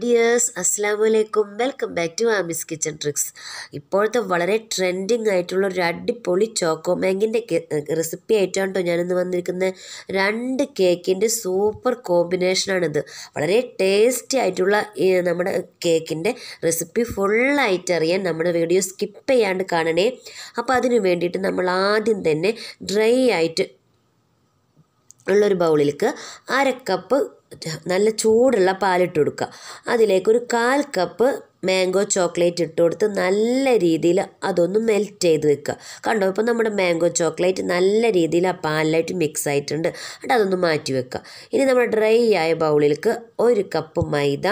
dears അസ്സാം വലൈക്കും welcome back to Ami's kitchen tricks ഇപ്പോഴത്തെ വളരെ ട്രെൻഡിങ് ആയിട്ടുള്ള ഒരു അടിപൊളി ചോക്കോ മാങ്കിൻ്റെ റെസിപ്പി ആയിട്ടാണ് കേട്ടോ ഞാനിന്ന് വന്നിരിക്കുന്ന രണ്ട് കേക്കിൻ്റെ സൂപ്പർ കോമ്പിനേഷനാണിത് വളരെ ടേസ്റ്റി ആയിട്ടുള്ള ഈ നമ്മുടെ കേക്കിൻ്റെ റെസിപ്പി ഫുള്ളായിട്ട് അറിയാൻ നമ്മുടെ വീഡിയോ സ്കിപ്പ് ചെയ്യാണ്ട് കാണണേ അപ്പോൾ അതിന് വേണ്ടിയിട്ട് നമ്മൾ ആദ്യം തന്നെ ഡ്രൈ ആയിട്ട് ഉള്ളൊരു ബൗളിലേക്ക് അര കപ്പ് നല്ല ചൂടുള്ള പാലിട്ട് കൊടുക്കുക അതിലേക്ക് ഒരു കാൽ കപ്പ് മാംഗോ ചോക്ലേറ്റ് ഇട്ട് കൊടുത്ത് നല്ല രീതിയിൽ അതൊന്ന് മെൽറ്റ് ചെയ്ത് വെക്കുക കണ്ടോ ഇപ്പോൾ നമ്മുടെ മാംഗോ ചോക്ലേറ്റ് നല്ല രീതിയിൽ ആ പാലിലായിട്ട് മിക്സ് ആയിട്ടുണ്ട് എന്നിട്ട് അതൊന്ന് മാറ്റി വെക്കുക ഇനി നമ്മുടെ ഡ്രൈ ആയ ബൗളിലേക്ക് ഒരു കപ്പ് മൈദ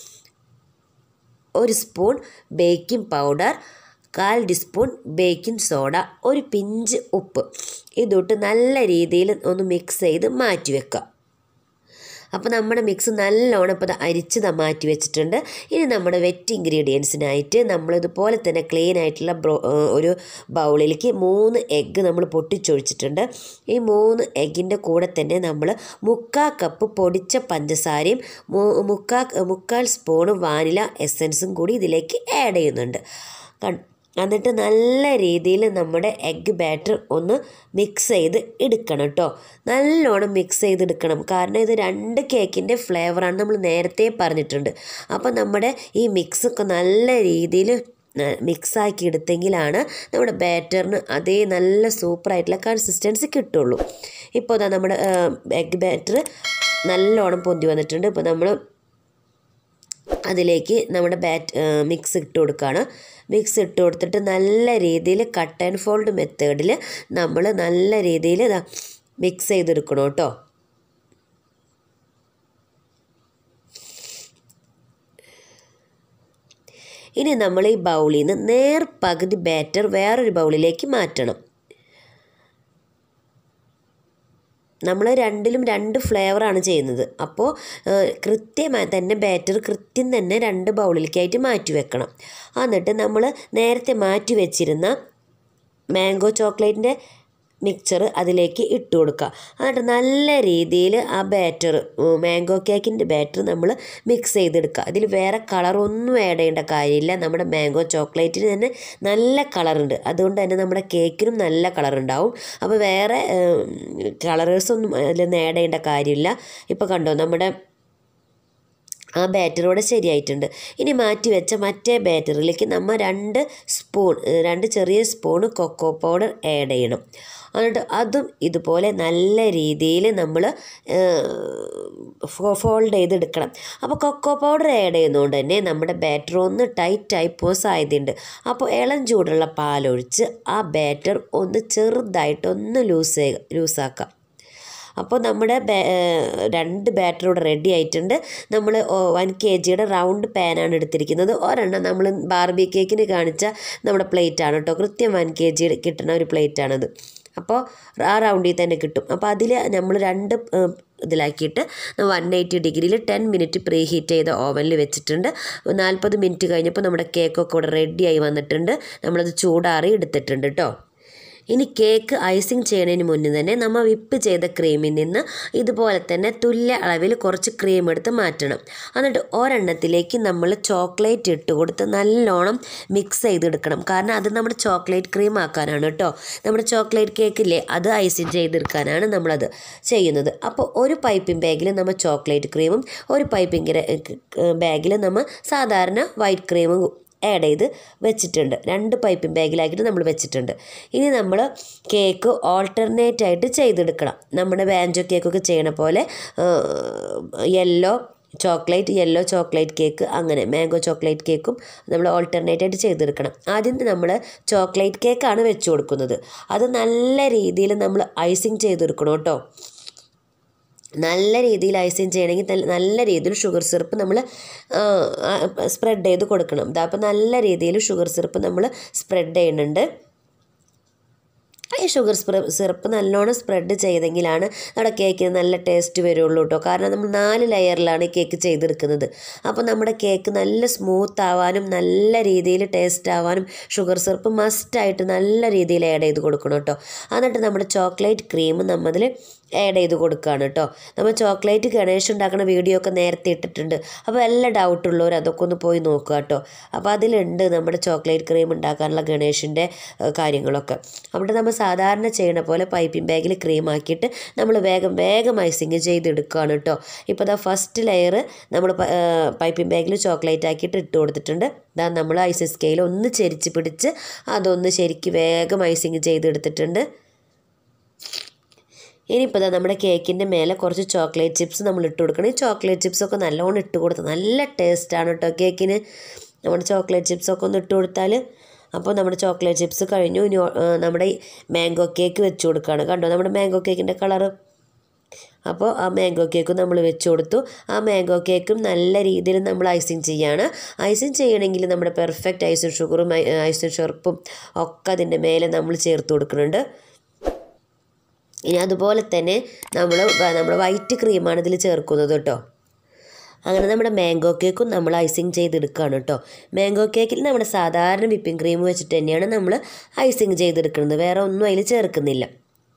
ഒരു സ്പൂൺ ബേക്കിംഗ് പൗഡർ കാൽ ടീസ്പൂൺ ബേക്കിംഗ് സോഡ ഒരു പിഞ്ച് ഉപ്പ് ഇതിട്ട് നല്ല രീതിയിൽ ഒന്ന് മിക്സ് ചെയ്ത് മാറ്റി വെക്കുക അപ്പോൾ നമ്മുടെ മിക്സ് നല്ലോണം ഇപ്പോൾ അരിച്ച് മാറ്റി വെച്ചിട്ടുണ്ട് ഇനി നമ്മുടെ വെറ്റ് ഇൻഗ്രീഡിയൻസിനായിട്ട് നമ്മളിതുപോലെ തന്നെ ക്ലീൻ ആയിട്ടുള്ള ബ്രോ ഒരു ബൗളിലേക്ക് മൂന്ന് എഗ്ഗ് നമ്മൾ പൊട്ടിച്ചൊഴിച്ചിട്ടുണ്ട് ഈ മൂന്ന് എഗ്ഗിൻ്റെ കൂടെ തന്നെ നമ്മൾ മുക്കാൽ കപ്പ് പൊടിച്ച പഞ്ചസാരയും മുക്കാ മുക്കാൽ സ്പൂണ് വാനില എസൻസും കൂടി ഇതിലേക്ക് ആഡ് ചെയ്യുന്നുണ്ട് എന്നിട്ട് നല്ല രീതിയിൽ നമ്മുടെ എഗ്ഗ് ബാറ്റർ ഒന്ന് മിക്സ് ചെയ്ത് എടുക്കണം കേട്ടോ നല്ലോണം മിക്സ് ചെയ്തെടുക്കണം കാരണം ഇത് രണ്ട് കേക്കിൻ്റെ ഫ്ലേവറാണ് നമ്മൾ നേരത്തെ പറഞ്ഞിട്ടുണ്ട് അപ്പോൾ നമ്മുടെ ഈ മിക്സൊക്കെ നല്ല രീതിയിൽ മിക്സാക്കി എടുത്തെങ്കിലാണ് നമ്മുടെ ബാറ്ററിന് അതേ നല്ല സൂപ്പറായിട്ടുള്ള കൺസിസ്റ്റൻസി കിട്ടുള്ളൂ ഇപ്പോൾ അതാ നമ്മുടെ എഗ് ബാറ്റർ നല്ലോണം പൊന്തി വന്നിട്ടുണ്ട് ഇപ്പോൾ നമ്മൾ അതിലേക്ക് നമ്മുടെ ബാറ്റ് മിക്സ് ഇട്ട് കൊടുക്കുകയാണ് മിക്സ് ഇട്ട് കൊടുത്തിട്ട് നല്ല രീതിയിൽ കട്ട് ആൻഡ് ഫോൾഡ് മെത്തേഡിൽ നമ്മൾ നല്ല രീതിയിൽ മിക്സ് ചെയ്തെടുക്കണം കേട്ടോ ഇനി നമ്മൾ ഈ ബൗളിൽ നിന്ന് നേർ പകുതി ബാറ്റർ വേറൊരു ബൗളിലേക്ക് മാറ്റണം നമ്മൾ രണ്ടിലും രണ്ട് ഫ്ലേവറാണ് ചെയ്യുന്നത് അപ്പോൾ കൃത്യമായി തന്നെ ബാറ്റർ കൃത്യം തന്നെ രണ്ട് ബൗളിലേക്കായിട്ട് മാറ്റി വെക്കണം എന്നിട്ട് നമ്മൾ നേരത്തെ മാറ്റി വെച്ചിരുന്ന മാംഗോ ചോക്ലേറ്റിൻ്റെ മിക്സർ അതിലേക്ക് ഇട്ട് കൊടുക്കുക എന്നിട്ട് നല്ല രീതിയിൽ ആ ബാറ്റർ മാംഗോ കേക്കിൻ്റെ ബാറ്റർ നമ്മൾ മിക്സ് ചെയ്തെടുക്കുക അതിൽ വേറെ കളറൊന്നും ആഡ് ചെയ്യേണ്ട കാര്യമില്ല നമ്മുടെ മാംഗോ ചോക്ലേറ്റിന് തന്നെ നല്ല കളറുണ്ട് അതുകൊണ്ട് തന്നെ നമ്മുടെ കേക്കിനും നല്ല കളർ ഉണ്ടാവും അപ്പോൾ വേറെ കളറേഴ്സൊന്നും അതിലൊന്നും ആഡ് ചെയ്യേണ്ട കാര്യമില്ല ഇപ്പോൾ കണ്ടോ നമ്മുടെ ആ ബാറ്ററോടെ ശരിയായിട്ടുണ്ട് ഇനി മാറ്റി വെച്ച മറ്റേ ബാറ്ററിലേക്ക് നമ്മൾ രണ്ട് സ്പൂൺ രണ്ട് ചെറിയ സ്പൂൺ കൊക്കോ പൗഡർ ആഡ് ചെയ്യണം എന്നിട്ട് അതും ഇതുപോലെ നല്ല രീതിയിൽ നമ്മൾ ഫോൾഡ് ചെയ്തെടുക്കണം അപ്പോൾ കൊക്കോ പൗഡർ ആഡ് ചെയ്യുന്നതുകൊണ്ട് തന്നെ നമ്മുടെ ബാറ്റർ ഒന്ന് ടൈറ്റായി പോകാൻ സാധ്യതയുണ്ട് അപ്പോൾ ഇളം ചൂടുള്ള പാലൊഴിച്ച് ആ ബാറ്റർ ഒന്ന് ചെറുതായിട്ടൊന്ന് ലൂസ് ലൂസാക്കാം അപ്പോൾ നമ്മുടെ രണ്ട് ബാറ്റർ ഇവിടെ റെഡി ആയിട്ടുണ്ട് നമ്മൾ വൺ കെ ജിയുടെ റൗണ്ട് പാനാണ് എടുത്തിരിക്കുന്നത് ഒരെണ്ണം നമ്മൾ ബാർബി കേക്കിന് കാണിച്ച നമ്മുടെ പ്ലേറ്റാണ് കേട്ടോ കൃത്യം വൺ കെ ജി കിട്ടുന്ന ഒരു പ്ലേറ്റാണത് അപ്പോൾ ആ റൗണ്ടിൽ തന്നെ കിട്ടും അപ്പോൾ അതിൽ നമ്മൾ രണ്ട് ഇതിലാക്കിയിട്ട് വൺ എയ്റ്റി ഡിഗ്രിയിൽ ടെൻ മിനിറ്റ് പ്രീ ഹീറ്റ് ചെയ്ത ഓവനിൽ വെച്ചിട്ടുണ്ട് നാൽപ്പത് മിനിറ്റ് കഴിഞ്ഞപ്പോൾ നമ്മുടെ കേക്കൊക്കെ ഇവിടെ റെഡിയായി വന്നിട്ടുണ്ട് നമ്മളത് ചൂടാറി എടുത്തിട്ടുണ്ട് കേട്ടോ ഇനി കേക്ക് ഐസിങ് ചെയ്യുന്നതിന് മുന്നേ തന്നെ നമ്മൾ വിപ്പ് ചെയ്ത ക്രീമിൽ നിന്ന് ഇതുപോലെ തന്നെ തുല്യ അളവിൽ കുറച്ച് ക്രീം എടുത്ത് മാറ്റണം എന്നിട്ട് ഒരെണ്ണത്തിലേക്ക് നമ്മൾ ചോക്ലേറ്റ് ഇട്ട് കൊടുത്ത് നല്ലോണം മിക്സ് ചെയ്തെടുക്കണം കാരണം അത് നമ്മുടെ ചോക്ലേറ്റ് ക്രീം ആക്കാനാണ് കേട്ടോ നമ്മുടെ ചോക്ലേറ്റ് കേക്കില്ലേ അത് ഐസിങ് ചെയ്തെടുക്കാനാണ് നമ്മളത് ചെയ്യുന്നത് അപ്പോൾ ഒരു പൈപ്പിംഗ് ബാഗിൽ നമ്മൾ ചോക്ലേറ്റ് ക്രീമും ഒരു പൈപ്പിംഗ് ബാഗിൽ നമ്മൾ സാധാരണ വൈറ്റ് ക്രീമും ആഡ് ചെയ്ത് വെച്ചിട്ടുണ്ട് രണ്ട് പൈപ്പിംഗ് ബാഗിലാക്കിയിട്ട് നമ്മൾ വെച്ചിട്ടുണ്ട് ഇനി നമ്മൾ കേക്ക് ഓൾട്ടർനേറ്റ് ആയിട്ട് ചെയ്തെടുക്കണം നമ്മുടെ ബാൻജോ കേക്കൊക്കെ ചെയ്യണ പോലെ yellow chocolate yellow chocolate cake അങ്ങനെ മാംഗോ ചോക്ലേറ്റ് കേക്കും നമ്മൾ ഓൾട്ടർനേറ്റ് ആയിട്ട് ചെയ്തെടുക്കണം ആദ്യം നമ്മൾ ചോക്ലേറ്റ് കേക്കാണ് വെച്ച് കൊടുക്കുന്നത് അത് നല്ല രീതിയിൽ നമ്മൾ ഐസിങ് ചെയ്തെടുക്കണം കേട്ടോ നല്ല രീതിയിൽ ഐസിങ് ചെയ്യണമെങ്കിൽ നല്ല രീതിയിൽ ഷുഗർ സിറപ്പ് നമ്മൾ സ്പ്രെഡ് ചെയ്ത് കൊടുക്കണം ഇതാ അപ്പോൾ നല്ല രീതിയിൽ ഷുഗർ സിറപ്പ് നമ്മൾ സ്പ്രെഡ് ചെയ്യുന്നുണ്ട് ഈ ഷുഗർ സിറപ്പ് നല്ലോണം സ്പ്രെഡ് ചെയ്തെങ്കിലാണ് നമ്മുടെ കേക്കിന് നല്ല ടേസ്റ്റ് വരുള്ളൂ കേട്ടോ കാരണം നമ്മൾ നാല് ലെയറിലാണ് ഈ കേക്ക് ചെയ്തെടുക്കുന്നത് അപ്പോൾ നമ്മുടെ കേക്ക് നല്ല സ്മൂത്ത് ആവാനും നല്ല രീതിയിൽ ടേസ്റ്റ് ആവാനും ഷുഗർ സിറപ്പ് മസ്റ്റായിട്ട് നല്ല രീതിയിൽ ആഡ് ചെയ്ത് കൊടുക്കണം കേട്ടോ എന്നിട്ട് നമ്മുടെ ചോക്ലേറ്റ് ക്രീം നമ്മതിൽ ആഡ് ചെയ്ത് കൊടുക്കുകയാണ് കേട്ടോ നമ്മൾ ചോക്ലേറ്റ് ഗണേഷ് ഉണ്ടാക്കുന്ന വീഡിയോ ഒക്കെ നേരത്തെ ഇട്ടിട്ടുണ്ട് അപ്പോൾ എല്ലാ ഡൗട്ടുള്ളവർ അതൊക്കെ ഒന്ന് പോയി നോക്കുക കേട്ടോ അപ്പോൾ അതിലുണ്ട് നമ്മുടെ ചോക്ലേറ്റ് ക്രീം ഉണ്ടാക്കാനുള്ള ഗണേഷിൻ്റെ കാര്യങ്ങളൊക്കെ അവിടെ നമ്മൾ സാധാരണ ചെയ്യണ പോലെ പൈപ്പിംഗ് ബാഗിൽ ക്രീം ആക്കിയിട്ട് നമ്മൾ വേഗം വേഗം ഐസിങ് ചെയ്തെടുക്കുകയാണ് കേട്ടോ ഇപ്പോൾ ദാ ഫസ്റ്റ് ലെയർ നമ്മൾ പൈപ്പിംഗ് ബാഗിൽ ചോക്ലേറ്റ് ആക്കിയിട്ട് ഇട്ട് കൊടുത്തിട്ടുണ്ട് ഇതാ നമ്മൾ ഐസ് സ്കെയിൽ ഒന്ന് ചെരിച്ച് പിടിച്ച് അതൊന്ന് ശരിക്ക് വേഗം ഐസിങ് ചെയ്തെടുത്തിട്ടുണ്ട് ഇനിയിപ്പോൾ ഇതാ നമ്മുടെ കേക്കിൻ്റെ മേലെ കുറച്ച് ചോക്ലേറ്റ് ചിപ്സ് നമ്മൾ ഇട്ട് കൊടുക്കണം ഈ ചോക്ലേറ്റ് ചിപ്സൊക്കെ നല്ലോണം ഇട്ട് കൊടുത്ത് നല്ല ടേസ്റ്റാണ് കേട്ടോ കേക്കിന് നമ്മുടെ ചോക്ലേറ്റ് ചിപ്സൊക്കെ ഒന്ന് ഇട്ട് കൊടുത്താൽ അപ്പോൾ നമ്മുടെ ചോക്ലേറ്റ് ചിപ്സ് കഴിഞ്ഞു ഇനി ഓ- ഏ, നമ്മുടെ ഈ മാംഗോ കേക്ക് വെച്ച് കൊടുക്കുകയാണ് കണ്ടോ നമ്മുടെ മാംഗോ കേക്കിൻ്റെ കളറ് അപ്പോൾ ആ മാംഗോ കേക്കും നമ്മൾ വെച്ച് കൊടുത്തു ആ മാംഗോ കേക്കും നല്ല രീതിയിൽ നമ്മൾ ഐസിങ് ചെയ്യാണ് ഐസിങ് ചെയ്യണമെങ്കിൽ നമ്മുടെ പെർഫെക്റ്റ് ഐസും ഷുഗറും ഐസും ഷെർപ്പും ഒക്കെ അതിൻ്റെ മേലെ നമ്മൾ ചേർത്ത് കൊടുക്കുന്നുണ്ട് ഇനി അതുപോലെ തന്നെ നമ്മൾ നമ്മുടെ വൈറ്റ് ക്രീമാണ് ഇതിൽ ചേർക്കുന്നത് കേട്ടോ അങ്ങനെ നമ്മുടെ മാംഗോ കേക്കും നമ്മൾ ഐസിങ് ചെയ്തെടുക്കുകയാണ് കേട്ടോ മാംഗോ കേക്കിൽ നമ്മുടെ സാധാരണ വിപ്പിംഗ് ക്രീം വെച്ചിട്ട് തന്നെയാണ് നമ്മൾ ഐസിങ് ചെയ്തെടുക്കുന്നത് വേറെ ഒന്നും അതിൽ ചേർക്കുന്നില്ല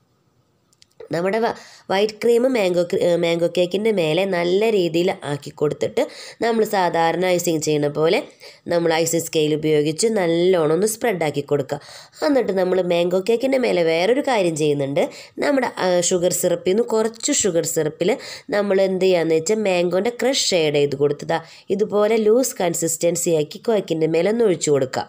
നമ്മുടെ വ- വൈറ്റ് ക്രീം മാംഗോ ക്രീ- ഏ, മാംഗോ കേക്കിൻ്റെ മേലെ നല്ല രീതിയിൽ ആക്കി കൊടുത്തിട്ട് നമ്മൾ സാധാരണ ഐസിങ് ചെയ്യുന്ന പോലെ നമ്മൾ ഐസിങ് സ്കെയിൽ ഉപയോഗിച്ച് നല്ലോണം ഒന്ന് സ്പ്രെഡാക്കി കൊടുക്കുക എന്നിട്ട് നമ്മൾ മാംഗോ കേക്കിൻ്റെ മേലെ വേറൊരു കാര്യം ചെയ്യുന്നുണ്ട് നമ്മുടെ ആ, ഷുഗർ സിറപ്പിൽ നിന്ന് കുറച്ച് ഷുഗർ സിറപ്പിൽ നമ്മൾ എന്ത് ചെയ്യാന്ന് വെച്ചാൽ മാംഗോൻ്റെ ക്രഷ് ഷെയ്ഡ് ചെയ്ത് കൊടുത്തതാ ഇതുപോലെ ലൂസ് കൺസിസ്റ്റൻസി ആക്കി കേക്കിൻ്റെ മേലെ ഒന്ന് ഒഴിച്ചു കൊടുക്കുക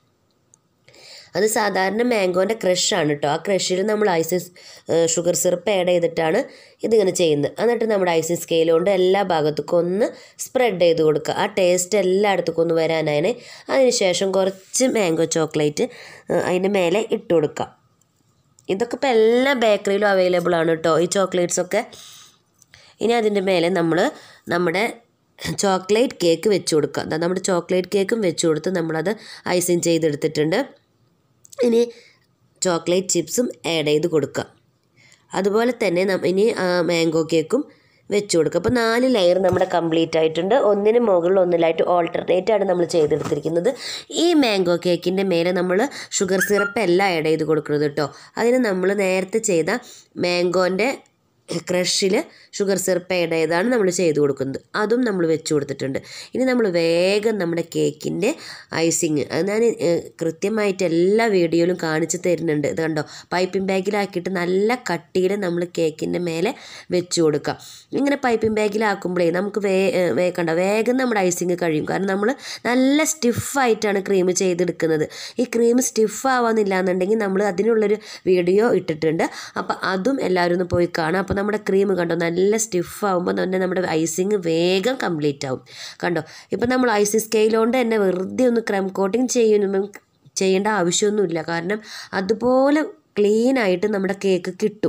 അത് സാധാരണ മാംഗോൻ്റെ ക്രഷാണ് കേട്ടോ ആ ക്രഷിൽ നമ്മൾ ഐസ് ഷുഗർ സിറപ്പ് ആഡ് ചെയ്തിട്ടാണ് ഇതിങ്ങനെ ചെയ്യുന്നത് എന്നിട്ട് നമ്മുടെ ഐസിങ് സ്കെയിൽ കൊണ്ട് എല്ലാ ഭാഗത്തേക്കും ഒന്ന് സ്പ്രെഡ് ചെയ്ത് കൊടുക്കുക ആ ടേസ്റ്റ് എല്ലായിടത്തേക്കും ഒന്ന് വരാനാണ് അതിനുശേഷം കുറച്ച് മാംഗോ ചോക്ലേറ്റ് അതിൻ്റെ മേലെ ഇട്ട് കൊടുക്കുക ഇതൊക്കെ ഇപ്പോൾ എല്ലാ ബേക്കറിയിലും അവൈലബിൾ ആണ് കേട്ടോ ഈ ചോക്ലേറ്റ്സ് ഒക്കെ ഇനി അതിൻ്റെ മേലെ നമ്മൾ നമ്മുടെ ചോക്ലേറ്റ് കേക്ക് വെച്ച് കൊടുക്കുക ദാ നമ്മുടെ ചോക്ലേറ്റ് കേക്കും വെച്ച് കൊടുത്ത് നമ്മളത് ഐസിങ് ചെയ്തെടുത്തിട്ടുണ്ട് ഇനി ചോക്ലേറ്റ് ചിപ്സും ആഡ് ചെയ്ത് കൊടുക്കുക അതുപോലെ തന്നെ നം- ഇനി മാംഗോ കേക്കും വെച്ച് കൊടുക്കുക അപ്പോൾ നാല് ലെയർ നമ്മുടെ കംപ്ലീറ്റ് ആയിട്ടുണ്ട് ഒന്നിന് മുകളിൽ ഒന്നിലായിട്ട് ഓൾട്ടർനേറ്റ് ആണ് നമ്മൾ ചെയ്തെടുത്തിരിക്കുന്നത് ഈ മാംഗോ കേക്കിൻ്റെ മേലെ നമ്മൾ ഷുഗർ സിറപ്പ് എല്ലാം ആഡ് ചെയ്ത് കൊടുക്കുന്നത് കേട്ടോ അതിന് നമ്മൾ നേരത്തെ ചെയ്ത മാംഗോൻ്റെ ക്രഷിൽ ഷുഗർ സിറപ്പ് ആഡ് ചെയ്താണ് നമ്മൾ ചെയ്ത് കൊടുക്കുന്നത് അതും നമ്മൾ വെച്ച് കൊടുത്തിട്ടുണ്ട് ഇനി നമ്മൾ വേഗം നമ്മുടെ കേക്കിൻ്റെ ഐസിങ് അത് ഞാൻ ഏഹ്, കൃത്യമായിട്ട് എല്ലാ വീഡിയോയിലും കാണിച്ച് തരുന്നുണ്ട് ഇത് കണ്ടോ പൈപ്പിംഗ് ബാഗിലാക്കിയിട്ട് നല്ല കട്ടിയിൽ നമ്മൾ കേക്കിൻ്റെ മേലെ വെച്ച് കൊടുക്കുക ഇങ്ങനെ പൈപ്പിംഗ് ബാഗിലാക്കുമ്പോഴേ നമുക്ക് വേ ഏഹ്, വേ കണ്ടോ വേഗം നമ്മുടെ ഐസിങ് കഴിയും കാരണം നമ്മൾ നല്ല സ്റ്റിഫായിട്ടാണ് ക്രീം ചെയ്തെടുക്കുന്നത് ഈ ക്രീം സ്റ്റിഫ് ആവാന്നില്ല എന്നുണ്ടെങ്കിൽ നമ്മൾ അതിനുള്ളൊരു വീഡിയോ ഇട്ടിട്ടുണ്ട് അപ്പോൾ അതും എല്ലാവരും ഒന്ന് പോയി കാണാം അപ്പോൾ നമ്മുടെ ക്രീം കണ്ടോ നല്ല സ്റ്റിഫ് ആകുമ്പോൾ തന്നെ നമ്മുടെ ഐസിങ് വേഗം കംപ്ലീറ്റ് ആവും കണ്ടോ ഇപ്പം നമ്മൾ ഐസിങ് സ്കെയിൽ കൊണ്ട് തന്നെ വെറുതെ ഒന്ന് ക്രം കോട്ടിങ് ചെയ്യുന്ന ചെയ്യേണ്ട ആവശ്യമൊന്നുമില്ല കാരണം അതുപോലെ ക്ലീൻ ആയിട്ട് നമ്മുടെ കേക്ക് കിട്ടും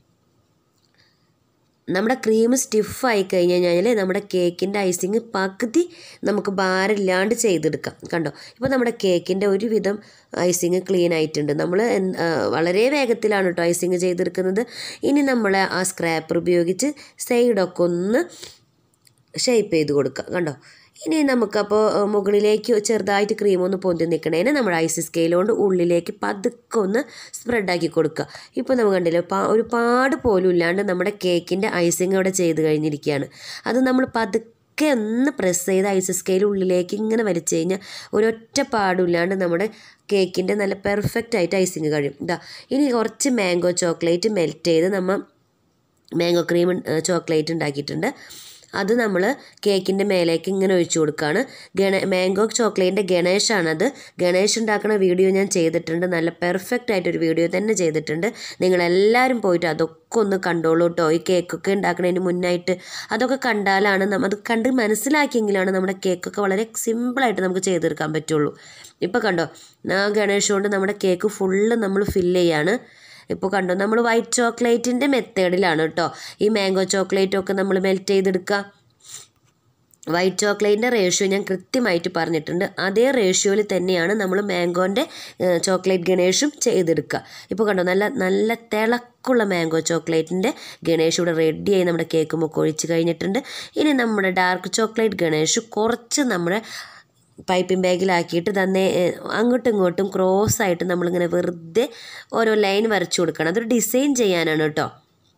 നമ്മുടെ ക്രീം സ്റ്റിഫായി കഴിഞ്ഞ് കഴിഞ്ഞാൽ നമ്മുടെ കേക്കിൻ്റെ ഐസിങ് പകുതി നമുക്ക് ഭാരമില്ലാണ്ട് ചെയ്തെടുക്കാം കണ്ടോ ഇപ്പോൾ നമ്മുടെ കേക്കിൻ്റെ ഒരുവിധം ഐസിങ് ക്ലീൻ ആയിട്ടുണ്ട് നമ്മൾ എന്ത്- ആ, വളരെ വേഗത്തിലാണ് കേട്ടോ ഐസിങ് ചെയ്തെടുക്കുന്നത് ഇനി നമ്മൾ ആ സ്ക്രാപ്പർ ഉപയോഗിച്ച് സൈഡൊക്കെ ഒന്ന് ഷേപ്പ് ചെയ്ത് കൊടുക്കുക കണ്ടോ ഇനി നമുക്കപ്പോൾ ഏഹ്, മുകളിലേക്ക് ചെറുതായിട്ട് ക്രീം ഒന്ന് പൊന്തി നിൽക്കണേന് നമ്മൾ ഐസ് സ്കെയിൽ കൊണ്ട് ഉള്ളിലേക്ക് പതുക്കെ ഒന്ന് സ്പ്രെഡാക്കി കൊടുക്കുക ഇപ്പോൾ നമ്മൾ കണ്ടില്ലേ പാ ഒരുപാട് പോലും ഇല്ലാണ്ട് നമ്മുടെ കേക്കിൻ്റെ ഐസിങ് അവിടെ ചെയ്ത് കഴിഞ്ഞിരിക്കുകയാണ് അത് നമ്മൾ പതുക്കെ ഒന്ന് പ്രസ് ചെയ്ത് ഐസ് സ്കെയിൽ ഉള്ളിലേക്ക് ഇങ്ങനെ വലിച്ചു കഴിഞ്ഞാൽ ഒരൊറ്റ പാടില്ലാണ്ട് നമ്മുടെ കേക്കിൻ്റെ നല്ല പെർഫെക്റ്റ് ആയിട്ട് ഐസിങ് കഴിയും ഇതാ ഇനി കുറച്ച് മാംഗോ ചോക്ലേറ്റ് മെൽറ്റ് ചെയ്ത് നമ്മൾ മാംഗോ ക്രീം ചോക്ലേറ്റ് ഉണ്ടാക്കിയിട്ടുണ്ട് അത് നമ്മൾ കേക്കിൻ്റെ മേലേക്ക് ഇങ്ങനെ ഒഴിച്ചു കൊടുക്കുകയാണ് ഗണ മാംഗോ ചോക്ലേറ്റിൻ്റെ ഗണേഷാണത് ഗണേഷ് ഉണ്ടാക്കുന്ന വീഡിയോ ഞാൻ ചെയ്തിട്ടുണ്ട് നല്ല പെർഫെക്റ്റ് ആയിട്ടൊരു വീഡിയോ തന്നെ ചെയ്തിട്ടുണ്ട് നിങ്ങളെല്ലാവരും പോയിട്ട് അതൊക്കെ ഒന്ന് കണ്ടോളൂ കേട്ടോ ഈ കേക്കൊക്കെ ഉണ്ടാക്കുന്നതിന് മുന്നായിട്ട് അതൊക്കെ കണ്ടാലാണ് നമ്മ അത് കണ്ട് മനസ്സിലാക്കിയെങ്കിലാണ് നമ്മുടെ കേക്കൊക്കെ വളരെ സിമ്പിളായിട്ട് നമുക്ക് ചെയ്തെടുക്കാൻ പറ്റുള്ളൂ ഇപ്പോൾ കണ്ടോ ആ ഗണേഷ് കൊണ്ട് നമ്മുടെ കേക്ക് ഫുള്ള് നമ്മൾ ഫില്ല് ചെയ്യാണ് ഇപ്പോൾ കണ്ടോ നമ്മൾ വൈറ്റ് ചോക്ലേറ്റിൻ്റെ മെത്തേഡിലാണ് കേട്ടോ ഈ മാംഗോ ചോക്ലേറ്റും ഒക്കെ നമ്മൾ മെൽറ്റ് ചെയ്തെടുക്കുക വൈറ്റ് ചോക്ലേറ്റിൻ്റെ റേഷ്യോ ഞാൻ കൃത്യമായിട്ട് പറഞ്ഞിട്ടുണ്ട് അതേ റേഷ്യോയിൽ തന്നെയാണ് നമ്മൾ മാംഗോൻ്റെ ചോക്ലേറ്റ് ഗണേഷും ചെയ്തെടുക്കുക ഇപ്പോൾ കണ്ടോ നല്ല നല്ല തിളക്കുള്ള മാംഗോ ചോക്ലേറ്റിൻ്റെ ഗണേഷ് ഇവിടെ റെഡിയായി നമ്മുടെ കേക്ക് മുക്ക് ഒഴിച്ച് കഴിഞ്ഞിട്ടുണ്ട് ഇനി നമ്മുടെ ഡാർക്ക് ചോക്ലേറ്റ് ഗണേഷ് കുറച്ച് നമ്മുടെ പൈപ്പിംഗ് ബാഗിലാക്കിയിട്ട് തന്നെ ഏഹ്, അങ്ങോട്ടും ഇങ്ങോട്ടും ക്രോസ് ആയിട്ട് നമ്മളിങ്ങനെ വെറുതെ ഓരോ ലൈൻ വരച്ചു കൊടുക്കണം അതൊരു ഡിസൈൻ ചെയ്യാനാണ് കേട്ടോ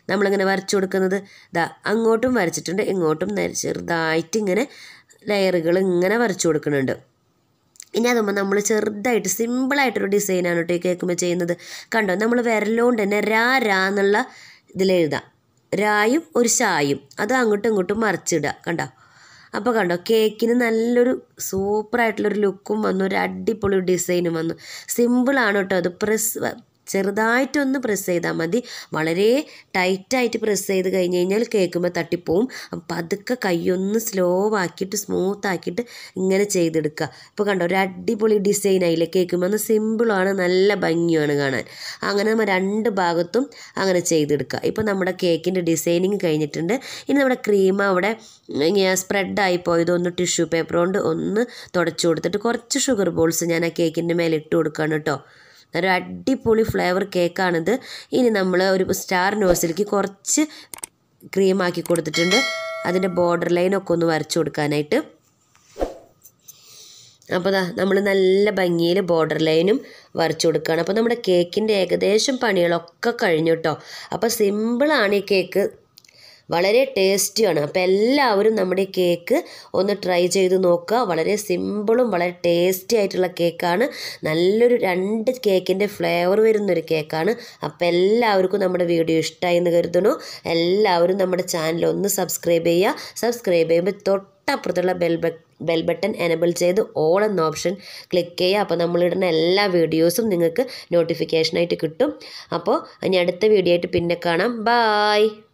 നമ്മളിങ്ങനെ വരച്ചു കൊടുക്കുന്നത് ദാ അങ്ങോട്ടും വരച്ചിട്ടുണ്ട് ഇങ്ങോട്ടും നെ- ചെറുതായിട്ട് ഇങ്ങനെ ലെയറുകൾ ഇങ്ങനെ വരച്ചു കൊടുക്കുന്നുണ്ട് ഇനി അതുമ്പോൾ നമ്മൾ ചെറുതായിട്ട് സിമ്പിളായിട്ടൊരു ഡിസൈനാണ് കേട്ടോ ഈ കേൾക്കുമ്പോൾ ചെയ്യുന്നത് കണ്ടോ നമ്മൾ വിരലുകൊണ്ട് തന്നെ രാ രാ എന്നുള്ള ഇതിലെഴുതാം രായും ഒരു ഷായും അത് അങ്ങോട്ടും ഇങ്ങോട്ടും മറിച്ചിടുക കണ്ടോ അപ്പോൾ കണ്ടോ കേക്കിന് നല്ലൊരു സൂപ്പറായിട്ടുള്ളൊരു ലുക്കും വന്നു ഒരു അടിപൊളി ഡിസൈനും വന്നു സിമ്പിളാണ് കേട്ടോ അത് പ്രസ് ചെറുതായിട്ടൊന്ന് പ്രസ് ചെയ്താൽ മതി വളരെ ടൈറ്റായിട്ട് പ്രസ് ചെയ്ത് കഴിഞ്ഞ് കഴിഞ്ഞാൽ കേൾക്കുമ്പോൾ തട്ടിപ്പോവും അപ്പം പതുക്കെ കൈയൊന്ന് സ്ലോ ആക്കിയിട്ട് സ്മൂത്ത് ആക്കിയിട്ട് ഇങ്ങനെ ചെയ്തെടുക്കുക ഇപ്പോൾ കണ്ടോ ഒരു അടിപൊളി ഡിസൈൻ ആയില്ലേ കേൾക്കുമ്പോൾ ഒന്ന് സിമ്പിളാണ് നല്ല ഭംഗിയാണ് കാണാൻ അങ്ങനെ നമ്മൾ രണ്ട് ഭാഗത്തും അങ്ങനെ ചെയ്തെടുക്കുക ഇപ്പോൾ നമ്മുടെ കേക്കിൻ്റെ ഡിസൈനിങ് കഴിഞ്ഞിട്ടുണ്ട് ഇനി നമ്മുടെ ക്രീം അവിടെ ഇങ്ങനെ സ്പ്രെഡായി പോയത് ഒന്ന് ടിഷ്യൂ പേപ്പർ കൊണ്ട് ഒന്ന് തുടച്ചു കൊടുത്തിട്ട് കുറച്ച് ഷുഗർ ബോൾസ് ഞാൻ ആ കേക്കിൻ്റെ മേലെ ഇട്ട് കൊടുക്കുകയാണ് കേട്ടോ ഒരു അടിപൊളി ഫ്ലേവർ കേക്കാണിത് ഇനി നമ്മൾ ഒരു സ്റ്റാർ നോസിലേക്ക് കുറച്ച് ക്രീമാക്കി കൊടുത്തിട്ടുണ്ട് അതിൻ്റെ ബോർഡർ ലൈനൊക്കെ ഒന്ന് വരച്ചു കൊടുക്കാനായിട്ട് അപ്പോൾ ദാ നമ്മൾ നല്ല ഭംഗിയിൽ ബോർഡർ ലൈനും വരച്ചു കൊടുക്കുകയാണ് അപ്പോൾ നമ്മുടെ കേക്കിൻ്റെ ഏകദേശം പണികളൊക്കെ കഴിഞ്ഞു കേട്ടോ അപ്പോൾ സിമ്പിളാണ് ഈ കേക്ക് വളരെ ടേസ്റ്റിയാണ് അപ്പോൾ എല്ലാവരും നമ്മുടെ ഈ കേക്ക് ഒന്ന് ട്രൈ ചെയ്ത് നോക്കുക വളരെ സിമ്പിളും വളരെ ടേസ്റ്റി ആയിട്ടുള്ള കേക്കാണ് നല്ലൊരു രണ്ട് കേക്കിൻ്റെ ഫ്ലേവർ വരുന്നൊരു കേക്കാണ് അപ്പോൾ എല്ലാവർക്കും നമ്മുടെ വീഡിയോ ഇഷ്ടമായി എന്ന് കരുതുന്നു എല്ലാവരും നമ്മുടെ ചാനൽ ഒന്ന് സബ്സ്ക്രൈബ് ചെയ്യുക സബ്സ്ക്രൈബ് ചെയ്യുമ്പോൾ തൊട്ടപ്പുറത്തുള്ള ബെൽ ബ ബെൽ ബട്ടൺ എനബിൾ ചെയ്ത് ഓൾ എന്ന ഓപ്ഷൻ ക്ലിക്ക് ചെയ്യുക അപ്പോൾ നമ്മളിടുന്ന എല്ലാ വീഡിയോസും നിങ്ങൾക്ക് നോട്ടിഫിക്കേഷനായിട്ട് കിട്ടും അപ്പോൾ ഇനി അടുത്ത വീഡിയോ ആയിട്ട് പിന്നെ കാണാം ബായ്